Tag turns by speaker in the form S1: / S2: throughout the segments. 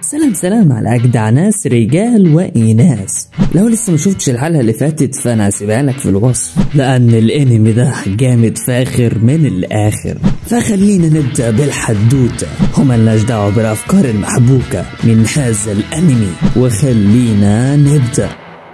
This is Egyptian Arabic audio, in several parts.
S1: سلام سلام على أجدع ناس رجال وإناث لو لسه ما شفتش الحلقة اللي فاتت فأنا هسيبها لك في الوصف لأن الأنمي ده جامد فاخر من الآخر فخلينا نبدأ بالحدوتة وملناش دعوة بالأفكار المحبوكة من هذا الأنمي وخلينا نبدأ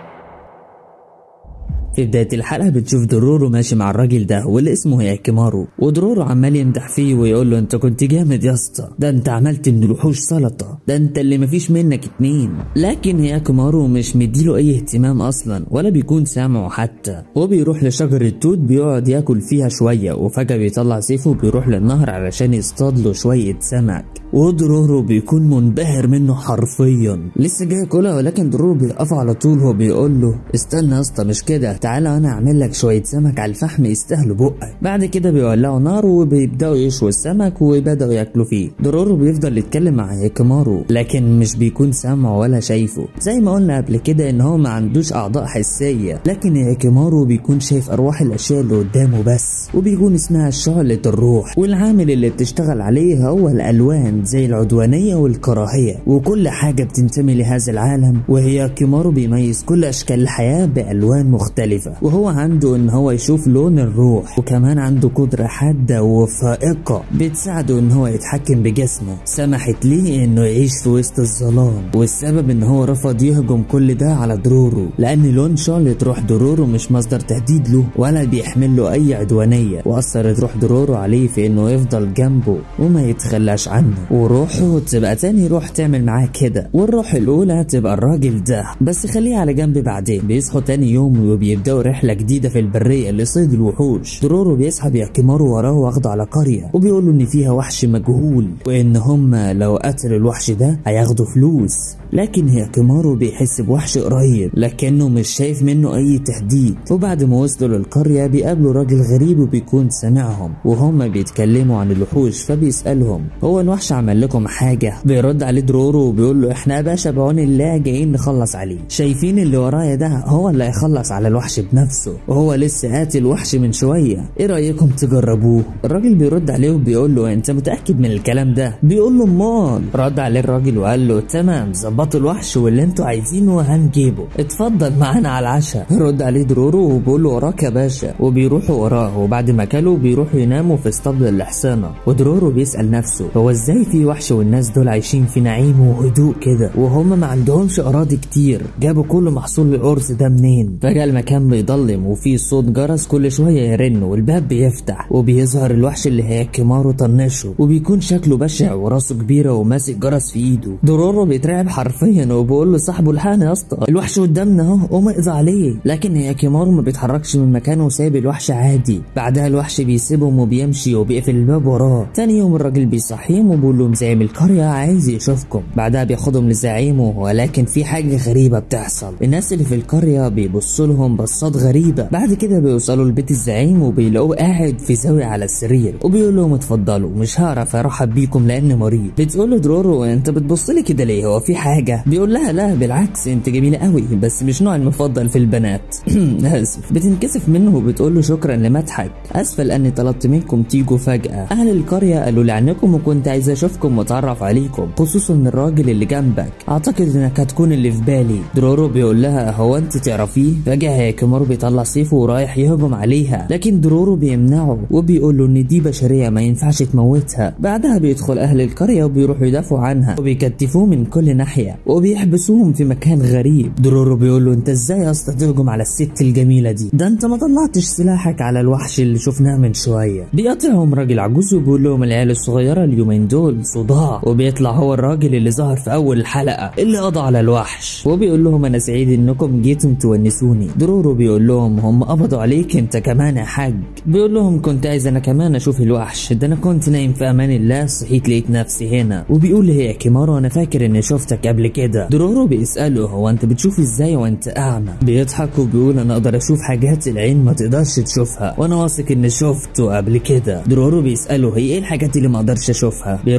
S1: في بداية الحلقة بتشوف درورو ماشي مع الراجل ده واللي اسمه هياكيمارو ودرورو عمال يمدح فيه ويقول له انت كنت جامد يا اسطى ده انت عملت من الوحوش سلطة ده انت اللي مفيش منك اتنين لكن هياكيمارو مش مديله اي اهتمام اصلا ولا بيكون سامعه حتى وبيروح لشجر التوت بيقعد ياكل فيها شوية وفجأة بيطلع سيفه وبيروح للنهر علشان يصطاد له شوية سمك ودرورو بيكون منبهر منه حرفيا لسه جاي ياكلها ولكن درورو بيقف على طول وهو بيقول له استنى يا اسطى مش كده تعالى انا اعمل لك شويه سمك على الفحم يستاهلوا بقك بعد كده بيولعوا نار وبيبداوا يشووا السمك وبداوا ياكلوا فيه درورو بيفضل يتكلم مع هيكمارو لكن مش بيكون سامعه ولا شايفه زي ما قلنا قبل كده ان هو ما عندوش اعضاء حسيه لكن هيكمارو بيكون شايف ارواح الاشياء اللي قدامه بس وبيكون اسمها شعله الروح والعامل اللي بتشتغل عليه هو الالوان زي العدوانيه والكراهيه وكل حاجه بتنتمي لهذا العالم وهي كيمارو بيميز كل اشكال الحياه بالوان مختلفه وهو عنده ان هو يشوف لون الروح وكمان عنده قدره حاده وفائقه بتساعده ان هو يتحكم بجسمه سمحت ليه انه يعيش في وسط الظلام والسبب ان هو رفض يهجم كل ده على درورو لان لون شعلة روح درورو مش مصدر تهديد له ولا بيحمل له اي عدوانيه واثرت روح درورو عليه في انه يفضل جنبه وما يتخلاش عنه وروحه تبقى تاني روح تعمل معاه كده والروح الاولى تبقى الراجل ده بس خليه على جنب بعدين بيصحوا تاني يوم وبيبداوا رحله جديده في البريه لصيد الوحوش درورو بيسحب ياكيمارو وراه واخده على قريه وبيقولوا ان فيها وحش مجهول وان هم لو قتلوا الوحش ده هياخدوا فلوس لكن هياكيمارو بيحس بوحش قريب لكنه مش شايف منه اي تهديد وبعد ما وصلوا للقريه بيقابلوا راجل غريب وبيكون سامعهم وهم بيتكلموا عن الوحوش فبيسالهم هو الوحش عمل لكم حاجه بيرد عليه درورو وبيقول له احنا يا باشا بعون الله جايين نخلص عليه شايفين اللي ورايا ده هو اللي هيخلص على الوحش بنفسه وهو لسه قاتل وحش من شويه ايه رايكم تجربوه الراجل بيرد عليه وبيقول له انت متاكد من الكلام ده بيقول له امال رد عليه الراجل وقال له تمام ظبطوا الوحش واللي انتوا عايزينه هنجيبه اتفضل معانا على العشاء رد عليه درورو وبيقول له وراك يا باشا وبيروحوا وراه وبعد ما كلوا بيروحوا يناموا في اسطبل الحصانه ودرورو بيسال نفسه هو ازاي في وحش والناس دول عايشين في نعيم وهدوء كده وهم ما عندهمش اراضي كتير جابوا كل محصول الارز ده منين فجاه المكان بيضلم وفي صوت جرس كل شويه يرن والباب بيفتح وبيظهر الوحش اللي هي كيمارو طنشه وبيكون شكله بشع وراسه كبيره وماسك جرس في ايده درورو بيترعب حرفيا وبيقول له صاحبه الحقنا يا اسطى الوحش قدامنا اهو قوم اقضي عليه لكن هي كيمارو ما بيتحركش من مكانه وسايب الوحش عادي بعدها الوحش بيسيبهم وبيمشي وبيقفل الباب وراه تاني يوم الراجل بيصحيهم وبيقول لهم زعيم القريه عايز يشوفكم بعدها بياخدهم لزعيمه ولكن في حاجه غريبه بتحصل الناس اللي في القريه بيبصوا لهم بصات غريبه بعد كده بيوصلوا لبيت الزعيم وبيلاقوه قاعد في زاويه على السرير وبيقول لهم اتفضلوا مش هعرف ارحب بيكم لان مريض بتقول له درورو انت بتبص لي كده ليه هو في حاجه بيقول لها لا بالعكس انت جميله قوي بس مش نوعي المفضل في البنات اسف بتنكسف منه وبتقول له شكرا لمدحك اسفه لاني طلبت منكم تيجوا فجاه اهل القريه قالوا لي عنكم وكنت عايز اشوفكم واتعرف عليكم خصوصا الراجل اللي جنبك اعتقد انك هتكون اللي في بالي درورو بيقول لها هو انت تعرفيه فجاه هيكمارو بيطلع سيفه ورايح يهجم عليها لكن درورو بيمنعه وبيقول له ان دي بشريه ما ينفعش تموتها بعدها بيدخل اهل القريه وبيروحوا يدافعوا عنها وبيكتفوه من كل ناحيه وبيحبسوهم في مكان غريب درورو بيقول له انت ازاي يا اسطى تهجم على الست الجميله دي ده انت ما طلعتش سلاحك على الوحش اللي شفناه من شويه بيقاطعهم راجل عجوز وبيقول لهم العيال الصغيره اليومين دول صداع وبيطلع هو الراجل اللي ظهر في اول الحلقه اللي قضى على الوحش وبيقول لهم انا سعيد انكم جيتم تونسوني درورو بيقول لهم هم قبضوا عليك انت كمان يا حاج بيقول لهم كنت عايز انا كمان اشوف الوحش ده انا كنت نايم في امان الله صحيت لقيت نفسي هنا وبيقول لي هي كيمارو انا فاكر اني شفتك قبل كده درورو بيساله هو انت بتشوف ازاي وانت اعمى بيضحك وبيقول انا اقدر اشوف حاجات العين ما تقدرش تشوفها وانا واثق اني شفته قبل كده درورو بيساله هي ايه الحاجات اللي ما اقدرش اشوفها بيرد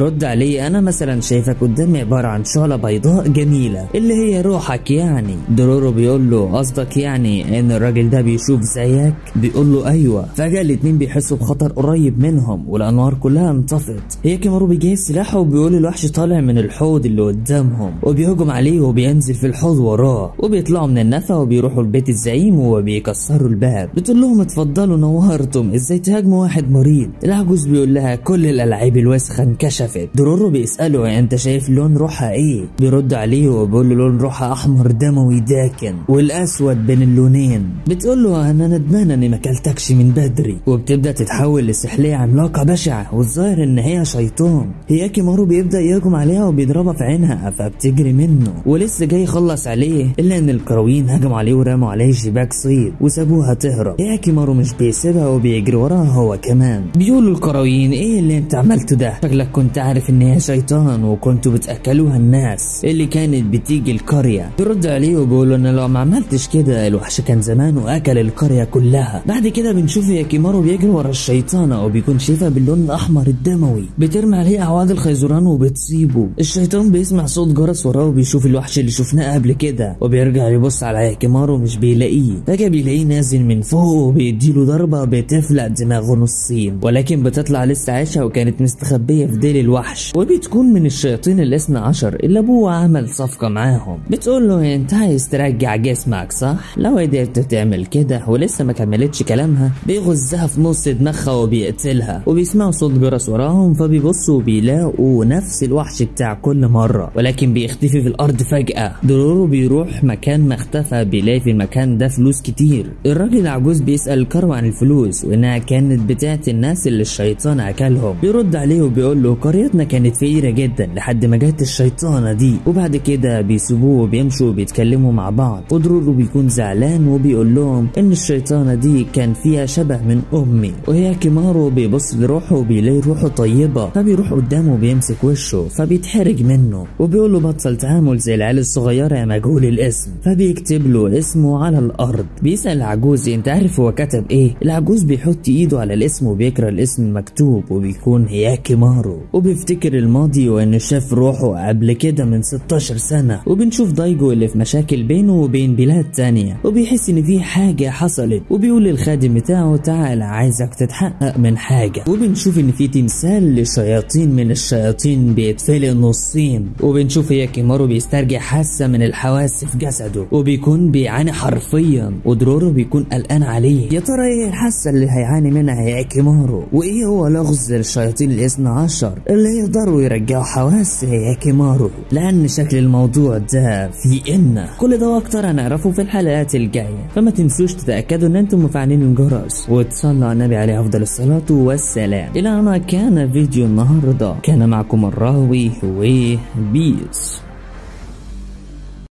S1: بيرد عليه انا مثلا شايفك قدامي عباره عن شعله بيضاء جميله اللي هي روحك يعني درورو بيقول له قصدك يعني ان الراجل ده بيشوف زيك بيقول له ايوه فجاه الاتنين بيحسوا بخطر قريب منهم والانوار كلها انطفت هيكيمارو بيجهز سلاحه وبيقول الوحش طالع من الحوض اللي قدامهم وبيهجم عليه وبينزل في الحوض وراه وبيطلعوا من النفق وبيروحوا لبيت الزعيم وبيكسروا الباب بتقول لهم اتفضلوا نورتم ازاي تهاجموا واحد مريض العجوز بيقول لها كل الالعاب الوسخه انكشفت درورو بيساله انت شايف لون روحها ايه بيرد عليه وبيقول له لون روحها احمر دموي داكن والاسود بين اللونين بتقول له انا ندمانه اني ما اكلتكش من بدري وبتبدا تتحول لسحليه عملاقه بشعه والظاهر ان هي شيطان هياكي مارو بيبدا يهجم عليها وبيضربها في عينها فبتجري منه ولسه جاي يخلص عليه الا ان الكرويين هجموا عليه ورموا عليه شباك صيد وسابوها تهرب هياكي مارو مش بيسيبها وبيجري وراها هو كمان بيقولوا الكرويين ايه اللي انت عملته ده شكلك كنت عارف ان هي شيطان وكنتوا بتاكلوها الناس اللي كانت بتيجي القريه ترد عليه وبيقول له انا لو ما عملتش كده الوحش كان زمان واكل القريه كلها بعد كده بنشوف ياكيمارو بيجري ورا الشيطانه وبيكون شايفها باللون الاحمر الدموي بترمي عليه اعواد الخيزران وبتصيبه الشيطان بيسمع صوت جرس وراه وبيشوف الوحش اللي شفناه قبل كده وبيرجع يبص على ياكيمارو مش بيلاقيه فجاه بيلاقيه نازل من فوق وبيديله ضربه بتفلق دماغه نصين ولكن بتطلع لسه عايشه وكانت مستخبيه في ديل الوحش وبتكون من الشياطين الاثنى عشر اللي ابوه عمل صفقه معاهم بتقول له انت عايز ترجع جسمك صح لو قدرت تعمل كده ولسه ما كملتش كلامها بيغزها في نص دماغها وبيقتلها وبيسمعوا صوت جرس وراهم فبيبصوا وبيلاقوا نفس الوحش بتاع كل مره ولكن بيختفي في الارض فجاه دورورو بيروح مكان ما اختفى بيلاقي في المكان ده فلوس كتير الراجل العجوز بيسال الكرو عن الفلوس وانها كانت بتاعت الناس اللي الشيطان اكلهم بيرد عليه وبيقول له قريتنا كانت فقيره جدا لحد ما جت الشيطانه دي وبعد كده بيسيبوه وبيمشوا وبيتكلموا مع بعض ودرورو بيكون زعلان وبيقول لهم ان الشيطانه دي كان فيها شبه من امي وهي كيمارو بيبص لروحه وبيلاقي روحه طيبه فبيروح قدامه وبيمسك وشه فبيتحرج منه وبيقول له بطل تعامل زي العيال الصغيره يا مجهول الاسم فبيكتب له اسمه على الارض بيسال العجوز انت عارف هو كتب ايه العجوز بيحط ايده على الاسم وبيقرا الاسم المكتوب وبيكون هياكي مارو وبيفتكر الماضي وانه شاف روحه قبل كده من 16 سنه وبنشوف دايجو اللي في مشاكل بينه وبين بلاد تانية وبيحس ان في حاجه حصلت وبيقول للخادم بتاعه تعالى عايزك تتحقق من حاجه وبنشوف ان في تمثال لشياطين من الشياطين بيتفلق نصين وبنشوف هياكي مارو بيسترجع حاسه من الحواس في جسده وبيكون بيعاني حرفيا ودرورو بيكون قلقان عليه يا ترى ايه الحاسه اللي هيعاني منها هياكي مارو وايه هو لغز الشياطين الاثنى عشر اللي يقدروا يرجعوا حواس هياكي مارو لان شكل الموضوع ده في ان كل ده واكتر هنعرفه في الحلقات الجايه فما تنسوش تتاكدوا ان انتم مفعلين الجرس وتصلوا على النبي عليه افضل الصلاه والسلام الى هنا كان فيديو النهارده كان معكم الراوي وبيس